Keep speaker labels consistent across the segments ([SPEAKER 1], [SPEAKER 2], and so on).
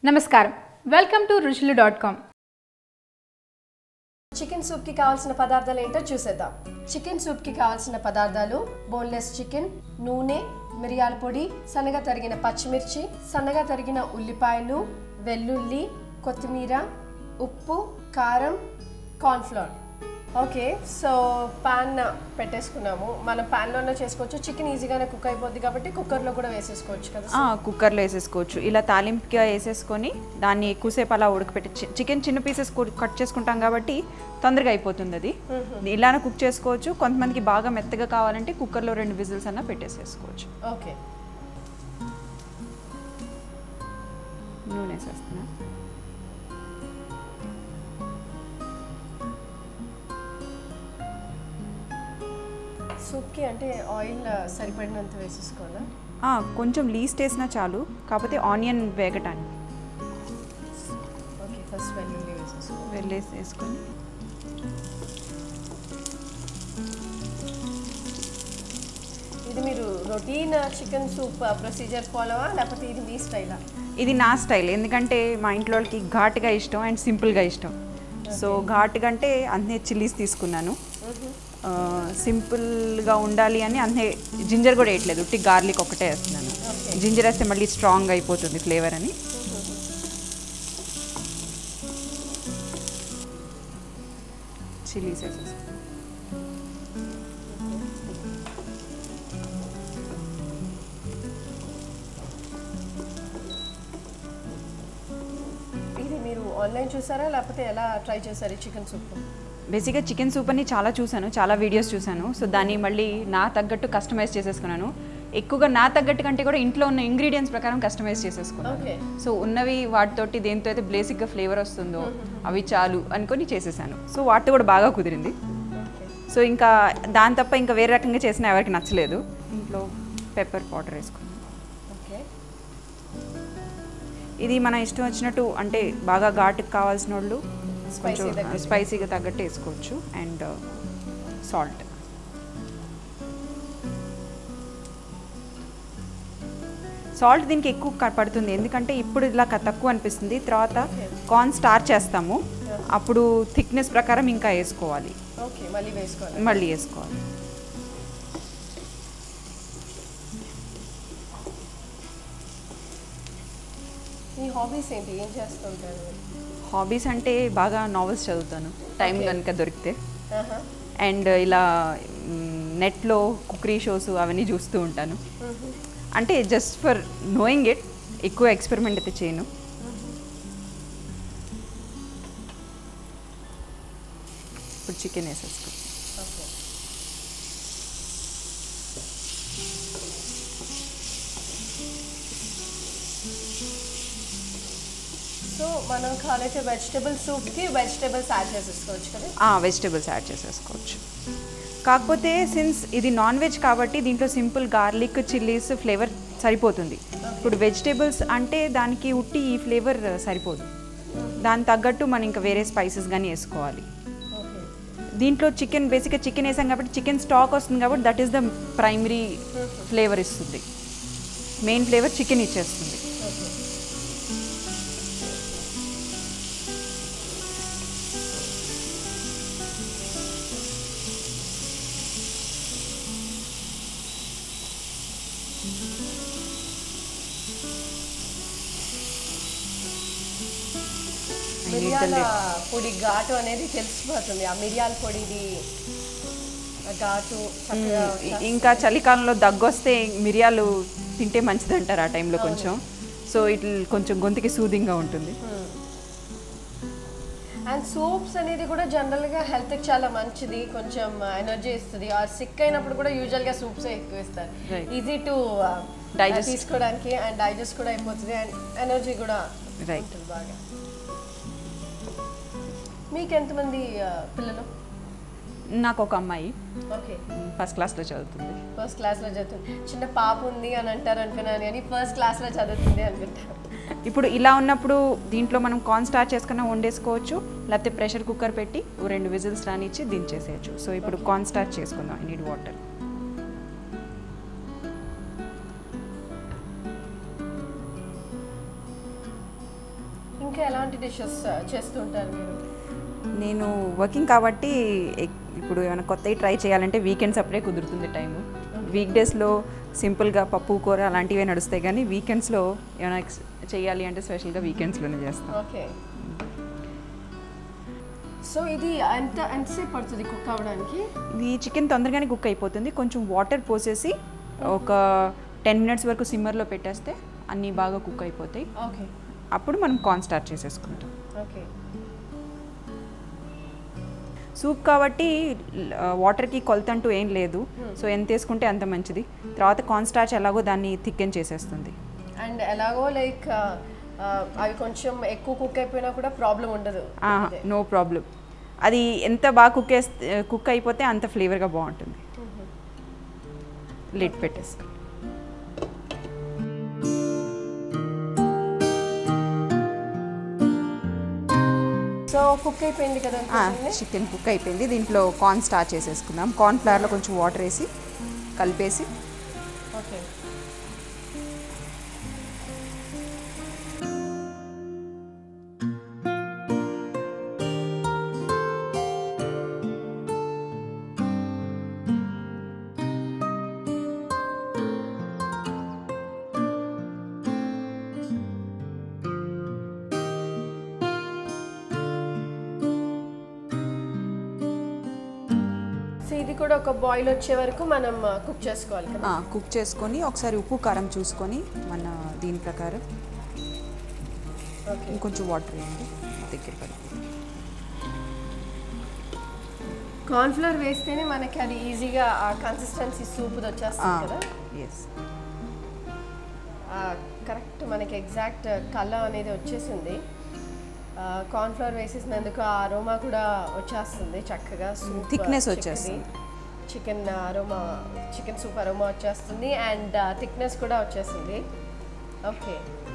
[SPEAKER 1] నమస్కారం welcome to Ruchulu dot com
[SPEAKER 2] chicken సూప్కి కావాల్సిన పదార్థాలు ఏంటో చూసేద్దాం చికెన్ సూప్కి కావాల్సిన పదార్థాలు బోన్లెస్ చికెన్ నూనె మిరియాల పొడి సన్నగా తరిగిన పచ్చిమిర్చి సన్నగా తరిగిన ఉల్లిపాయలు వెల్లుల్లి కొత్తిమీర ఉప్పు కారం కార్న్ఫ్లోర్ ఓకే సో పాన్ పెట్టేసుకున్నాము మనం పాన్లోనే చేసుకోవచ్చు చికెన్ ఈజీగానే కుక్ అయిపోద్ది కాబట్టి కుక్కర్లో కూడా వేసేసుకోవచ్చు కదా
[SPEAKER 3] ఆ, కుక్కర్లో వేసేసుకోవచ్చు ఇలా తాలింపుగా వేసేసుకొని దాన్ని ఎక్కువసేపు అలా ఉడకపెట్టి చి- చికెన్ చిన్న పీసెస్ కట్ చేసుకుంటాం కాబట్టి తొందరగా అయిపోతుంది అది ఇలానే కుక్ చేసుకోవచ్చు కొంతమందికి బాగా మెత్తగా కావాలంటే కుక్కర్లో రెండు విజిల్స్ అన్న పెట్టేసేసుకోవచ్చు
[SPEAKER 2] ఓకే
[SPEAKER 3] నూనె వేసేస్తున్నా
[SPEAKER 2] సూప్కి అంటే ఆయిల్ సరిపడినంత వేసేసుకోవాలా
[SPEAKER 3] ఆ, కొంచెం లీస్ట్ వేసినా చాలు కాకపోతే ఆనియన్ వేగటానికి
[SPEAKER 2] ఓకే ఫస్ట్ వెల్లుల్లి వేసేసుకోవాలి
[SPEAKER 3] వెళ్ళేసి వేసుకొని
[SPEAKER 2] ఇది మీరు రొటీన్ చికెన్ సూప్ ప్రొసీజర్ ఫాలోవా లేకపోతే ఇది మీ స్టైలా
[SPEAKER 3] ఇది నా స్టైల్ ఎందుకంటే మా ఇంట్లో వాళ్ళకి ఘాటుగా ఇష్టం అండ్ సింపుల్గా ఇష్టం సో ఘాటుగా అంటే అన్నీ చిల్లీస్ తీసుకున్నాను ఆ, సింపుల్గా ఉండాలి అని అన్నీ జింజర్ కూడా వేయట్లేదు ఉట్టి గార్లిక్ ఒకటే వేస్తున్నాను
[SPEAKER 2] Okay.
[SPEAKER 3] జింజర్ వేస్తే మళ్ళీ స్ట్రాంగ్ అయిపోతుంది ఫ్లేవర్ అని చిల్లీస్ వేసేస్తాను
[SPEAKER 2] ఇది మీరు ఆన్లైన్ చూసారా లేకపోతే ఎలా ట్రై చేశారు ఈ చికెన్ సూప్
[SPEAKER 3] బేసిక్గా చికెన్ సూప్ అని చాలా చూశాను చాలా వీడియోస్ చూశాను సో దాన్ని మళ్ళీ నా తగ్గట్టు కస్టమైజ్ చేసేసుకున్నాను ఎక్కువగా నా తగ్గట్టు కంటే కూడా ఇంట్లో ఉన్న ఇంగ్రీడియంట్స్ ప్రకారం కస్టమైజ్ చేసేసుకున్నాను
[SPEAKER 2] ఓకే
[SPEAKER 3] సో ఉన్నవి వాటితోటి దేంతో అయితే బేసిక్గా ఫ్లేవర్ వస్తుందో అవి చాలు అనుకొని చేసేసాను సో వాటితో కూడా బాగా కుదిరింది
[SPEAKER 2] ఓకే
[SPEAKER 3] సో ఇంకా దాని తప్ప ఇంకా వేరే రకంగా చేసినా ఎవరికి నచ్చలేదు ఇంట్లో పెప్పర్ పౌడర్ వేసుకున్నాను
[SPEAKER 2] ఓకే
[SPEAKER 3] ఇది మన ఇష్టం వచ్చినట్టు అంటే బాగా ఘాటుకు కావాల్సిన వాళ్ళు
[SPEAKER 2] Spicy
[SPEAKER 3] కొంచెం
[SPEAKER 2] తగ్గట్టు.
[SPEAKER 3] స్పైసీగా తగ్గట్టు వేసుకోవచ్చు అండ్ సాల్ట్ సాల్ట్ దీనికి ఎక్కువ క- పడుతుంది ఎందుకంటే ఇప్పుడు ఇలా క- తక్కువ అనిపిస్తుంది తర్వాత కార్న్ స్టార్ చేస్తాము అప్పుడు థిక్నెస్ ప్రకారం ఇంకా వేసుకోవాలి
[SPEAKER 2] ఓకే మళ్ళీ వేసుకోవాలి
[SPEAKER 3] మళ్ళీ వేసుకోవాలి
[SPEAKER 2] మీ హాబీస్ ఏంటి ఏం చేస్తుంటారు
[SPEAKER 3] హాబీస్ అంటే బాగా నావెల్స్ చదువుతాను టైం కనుక దొరికితే
[SPEAKER 2] ఆహా.
[SPEAKER 3] అండ్ ఇలా నెట్లో కుకరీ షోస్ అవన్నీ చూస్తూ ఉంటాను
[SPEAKER 2] మ్మ్.
[SPEAKER 3] అంటే జస్ట్ ఫర్ నోయింగ్ ఇట్ ఎక్కువ ఎక్స్పెరిమెంట్ అయితే చేయను ఇప్పుడు చికెన్ వేసేసుకో
[SPEAKER 2] ఓకే సో మనం కావాలైతే వెజిటబుల్ సూప్కి వెజిటబుల్స్ యాడ్ చేసేసుకోవచ్చు కదా
[SPEAKER 3] వెజిటేబుల్స్ యాడ్ చేసేసుకోవచ్చు కాకపోతే సిన్స్ ఇది నాన్ వెజ్ కాబట్టి దీంట్లో సింపుల్ గార్లిక్ చిల్లీస్ ఫ్లేవర్ సరిపోతుంది ఇప్పుడు వెజిటేబుల్స్ అంటే దానికి ఉట్టి ఈ ఫ్లేవర్ సరిపోదు దాని తగ్గట్టు మనం ఇంకా వేరే స్పైసెస్ కానీ వేసుకోవాలి
[SPEAKER 2] ఓకే
[SPEAKER 3] దీంట్లో చికెన్ బేసిక్గా చికెన్ వేసాం కాబట్టి చికెన్ స్టాక్ వస్తుంది కాబట్టి that is the primary flavour ఇస్తుంది మెయిన్ ఫ్లేవర్ చికెన్ ఇచ్చేస్తుంది
[SPEAKER 2] ఓకే
[SPEAKER 3] I need the
[SPEAKER 2] మిరియాల
[SPEAKER 3] lid.
[SPEAKER 2] పొడి ఘాటు అనేది తెలిసిపోతుంది ఆ మిరియాల పొడిది ఆ ఘాటు చక్కగా
[SPEAKER 3] ఇ- ఇంకా చలికాలంలో దగ్గు వస్తే మిరియాలు తింటే మంచిది అంటారు ఆ టైంలో కొంచెం సో ఇట్ కొంచెం గొంతుకి సూదింగ్గా ఉంటుంది
[SPEAKER 2] అండ్ సూప్స్ అనేది కూడా జనరల్గా హెల్త్కి చాలా మంచిది కొంచెం ఎనర్జీ ఇస్తుంది ఆ సిక్ అయినప్పుడు కూడా యూజువల్గా సూప్స్ ఎక్కువ ఇస్తారు
[SPEAKER 3] Right.
[SPEAKER 2] Easy to
[SPEAKER 3] Digest.
[SPEAKER 2] తీసుకోవడానికి అండ్ డైజెస్ట్ కూడా అయిపోతుంది అండ్ ఎనర్జీ కూడా
[SPEAKER 3] Right.
[SPEAKER 2] ఉంటుంది బాగా మీకు ఎంతమంది uh, పిల్లలు
[SPEAKER 3] నాకు ఒక అమ్మాయి
[SPEAKER 2] ఓకే
[SPEAKER 3] ఫస్ట్ క్లాస్లో చదువుతుంది
[SPEAKER 2] ఫస్ట్ క్లాస్లో చదువుతుంది చిన్న పాప ఉంది అని అంటారు అనుకున్నాను కానీ ఫస్ట్ క్లాస్లో చదువుతుంది అనుకుంటారు
[SPEAKER 3] ఇప్పుడు ఇలా ఉన్నప్పుడు దీంట్లో మనం కార్న్ స్టార్ట్ చేసుకున్న వండేసుకోవచ్చు లేకపోతే ప్రెషర్ కుక్కర్ పెట్టి ఓ రెండు విజిల్స్ రానిచ్చి దించేసేయచ్చు సో ఇప్పుడు కార్న్ స్టార్ట్ చేసుకుందాం ఐ నీడ్ వాటర్
[SPEAKER 2] ఇంకా ఎలాంటి డిషెస్ చేస్తుంటారు మీరు
[SPEAKER 3] నేను వర్కింగ్ కాబట్టి ఎక్- ఇప్పుడు ఏమైనా కొత్తవి ట్రై చేయాలంటే వీకెండ్స్ అప్పుడే కుదురుతుంది టైము వీక్ డేస్లో సింపుల్గా పప్పు కూర అలాంటివే నడుస్తాయి కానీ వీకెండ్స్లో ఏమైనా ఎక్స్- చేయాలి అంటే స్పెషల్గా వీకెండ్స్లోనే చేస్తాం
[SPEAKER 2] ఓకే సో ఇది ఎంత ఎంతసేపు పడుతుంది కుక్ అవ్వడానికి
[SPEAKER 3] ఇది చికెన్ తొందరగానే కుక్ అయిపోతుంది కొంచెం వాటర్ పోసేసి ఒక టెన్ మినిట్స్ వరకు సిమ్మర్లో పెట్టేస్తే అన్నీ బాగా కుక్ అయిపోతాయి
[SPEAKER 2] ఓకే
[SPEAKER 3] అప్పుడు మనం కార్న్ స్టార్ట్ చేసేసుకుంటాం
[SPEAKER 2] ఓకే
[SPEAKER 3] సూప్ కాబట్టి ఆ, వాటర్కి కొలత అంటూ ఏం లేదు సో ఎంత వేసుకుంటే అంత మంచిది తర్వాత కార్న్ స్టార్చ్ ఎలాగో దాన్ని థిక్కెన్ చేసేస్తుంది
[SPEAKER 2] అండ్ ఎలాగో లైక్ అవి కొంచెం ఎక్కువ కుక్ అయిపోయినా కూడా ప్రాబ్లం ఉండదు అదే.
[SPEAKER 3] నో ప్రాబ్లం అది ఎంత బాగా కుక్ వేస్తే కుక్ అయిపోతే అంత ఫ్లేవర్గా బాగుంటుంది లిడ్ పెట్టేసి
[SPEAKER 2] సో కుక్ అయిపోయింది కదా అనుకుంటుంది.
[SPEAKER 3] చికెన్ కుక్ అయిపోయింది దీంట్లో కార్న్ స్టార్ట్ చేసేసుకుందాం కార్న్ ఫ్లవర్లో కొంచెం వాటర్ వేసి కలిపేసి
[SPEAKER 2] ఓకే సో ఇది కూడా ఒక బాయిల్ వచ్చే వరకు మనం కుక్ చేసుకోవాలి కదా
[SPEAKER 3] కుక్ చేసుకొని ఒకసారి ఉప్పు కారం చూసుకొని మన దీని ప్రకారం
[SPEAKER 2] ఓకే
[SPEAKER 3] ఇంకొంచెం వాటర్ వేయండి దగ్గర పడుతుంది
[SPEAKER 2] కార్న్ఫ్లవర్ వేస్తేనే మనకి అది ఈజీగా ఆ కన్సిస్టెన్సీ సూప్ వచ్చేస్తుంది కదా
[SPEAKER 3] ఎస్
[SPEAKER 2] కరెక్ట్ మనకి ఎగ్జాక్ట్ కలర్ అనేది వచ్చేసింది కార్న్ఫ్లవర్ వేసేసినందుకు ఆ అరోమా కూడా వచ్చేస్తుంది చక్కగా సూప్
[SPEAKER 3] Thickness వచ్చేస్తుంది.
[SPEAKER 2] Chicken aroma chicken soup aroma వచ్చేస్తుంది అండ్ థిక్నెస్ కూడా వచ్చేసింది ఓకే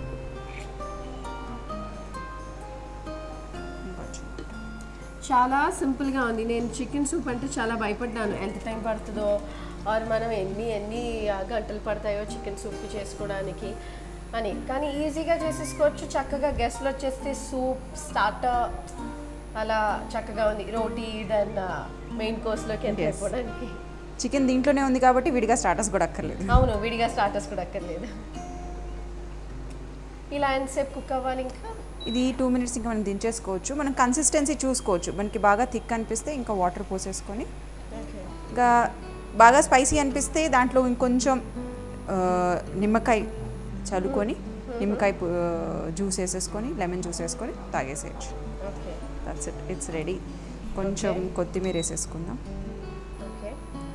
[SPEAKER 2] చాలా సింపుల్గా ఉంది నేను చికెన్ సూప్ అంటే చాలా భయపడ్డాను ఎంత టైం పడుతుందో ఆర్ మనం ఎన్ని ఎన్ని ఆ, గంటలు పడతాయో చికెన్ సూప్ చేసుకోవడానికి అని కానీ ఈజీగా చేసేసుకోవచ్చు చక్కగా గెస్ట్లు వచ్చేస్తే సూప్ స్టార్టర్ అలా చక్కగా ఉంది రోటీ దెన్ మెయిన్ కోర్స్లోకి ఎంత
[SPEAKER 3] Yes.
[SPEAKER 2] అయిపోవడానికి
[SPEAKER 3] చికెన్ దీంట్లోనే ఉంది కాబట్టి విడిగా స్టార్టర్స్ కూడా అక్కర్లేదు
[SPEAKER 2] అవును విడిగా స్టార్టర్స్ కూడా అక్కర్లేదు ఇలా ఎంతసేపు కుక్ అవ్వాలి ఇంకా
[SPEAKER 3] ఇది టూ మినిట్స్ ఇంకా మనం దించేసుకోవచ్చు మనం కన్సిస్టెన్సీ చూసుకోవచ్చు మనకి బాగా థిక్ అనిపిస్తే ఇంకా వాటర్ పోసేసుకొని
[SPEAKER 2] ఓకే
[SPEAKER 3] ఇంకా బాగా స్పైసీ అనిపిస్తే దాంట్లో ఇంకొంచెం ఆ, నిమ్మకాయ చల్లుకొని నిమ్మకాయ జ్యూస్ వేసేసుకొని లెమన్ జ్యూస్ వేసుకొని తాగేసేయచ్చు
[SPEAKER 2] okay
[SPEAKER 3] that's it it's ready కొంచెం
[SPEAKER 2] Okay.
[SPEAKER 3] కొత్తిమీర వేసేసుకుందాం
[SPEAKER 2] ఓకే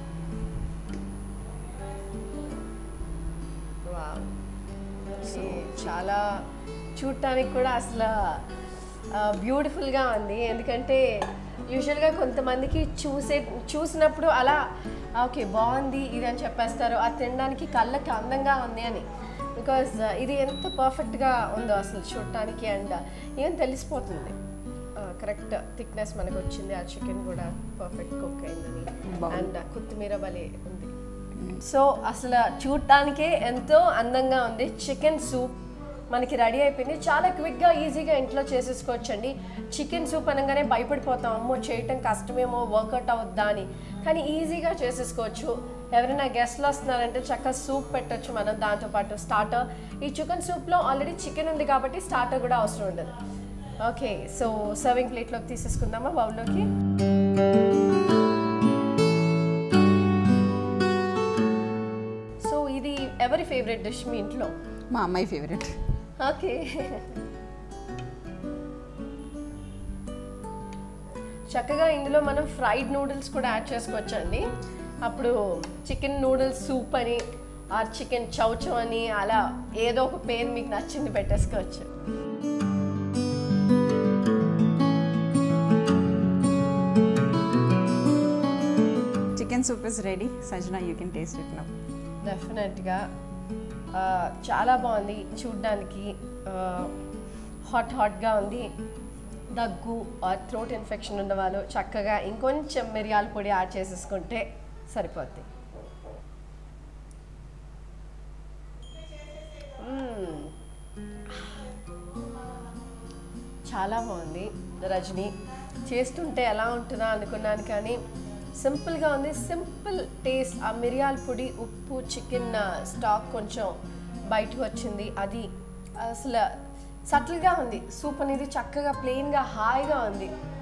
[SPEAKER 2] వావ్ ఓకే చాలా చూడటానికి కూడా అసలు బ్యూటిఫుల్గా ఉంది ఎందుకంటే యూజువల్గా కొంతమందికి చూసే చూసినప్పుడు అలా ఓకే బాగుంది ఇది అని చెప్పేస్తారు అది తినడానికి కళ్ళకి అందంగా ఉంది అని బికాజ్ ఇది ఎంత పర్ఫెక్ట్గా ఉందో అసలు చూడటానికి అండ్ ఏం తెలిసిపోతుంది కరెక్ట్ థిక్నెస్ మనకు వచ్చింది ఆ చికెన్ కూడా పర్ఫెక్ట్ కుక్ అయిందని
[SPEAKER 3] బాగుంది.
[SPEAKER 2] అండ్ కొత్తిమీర భలే ఉంది సో అసలు చూడటానికే ఎంతో అందంగా ఉంది చికెన్ సూప్ మనకి రెడీ అయిపోయింది చాలా క్విక్గా ఈజీగా ఇంట్లో చేసేసుకోవచ్చండి చికెన్ సూప్ అనగానే భయపడిపోతాం అమ్మో చేయటం కష్టమేమో వర్కౌట్ అవుద్దా అని కానీ ఈజీగా చేసేసుకోవచ్చు ఎవరైనా గెస్ట్లు వస్తున్నారంటే చక్కగా సూప్ పెట్టొచ్చు మనం దాంతోపాటు స్టార్టర్ ఈ చికెన్ సూప్లో ఆల్రెడీ చికెన్ ఉంది కాబట్టి స్టార్టర్ కూడా అవసరం ఉండదు ఓకే సో సర్వింగ్ ప్లేట్లోకి తీసేసుకుందామా బౌల్లోకి సో ఇది ఎవరి ఫేవరెట్ డిష్ మీ ఇంట్లో
[SPEAKER 3] మా అమ్మాయి ఫేవరెట్
[SPEAKER 2] ఓకే చక్కగా ఇందులో మనం ఫ్రైడ్ నూడిల్స్ కూడా యాడ్ చేసుకోవచ్చండి అప్పుడు చికెన్ నూడిల్స్ సూప్ అని ఆ చికెన్ చౌచౌ అని అలా ఏదో ఒక పేరు మీకు నచ్చింది పెట్టేసుకోవచ్చు
[SPEAKER 3] chicken soup is ready Sanjana you can taste it now
[SPEAKER 2] డెఫినెట్గా ఆ, చాలా బాగుంది చూడ్డానికి హాట్ హాట్గా ఉంది దగ్గు థ్రోట్ ఇన్ఫెక్షన్ ఉన్న వాళ్ళు చక్కగా ఇంకొంచెం మిరియాల పొడి యాడ్ చేసేసుకుంటే సరిపోద్ది మ్మ్. చాలా బాగుంది రజని చేస్తుంటే ఎలా ఉంటుందా అనుకున్నాను కానీ సింపుల్గా ఉంది సింపుల్ టేస్ట్ ఆ మిరియాల పొడి ఉప్పు చికెన్ స్టాక్ కొంచెం బయటకు వచ్చింది అది అసలు సటిల్గా ఉంది సూప్ అనేది చక్కగా ప్లెయిన్గా హాయిగా ఉంది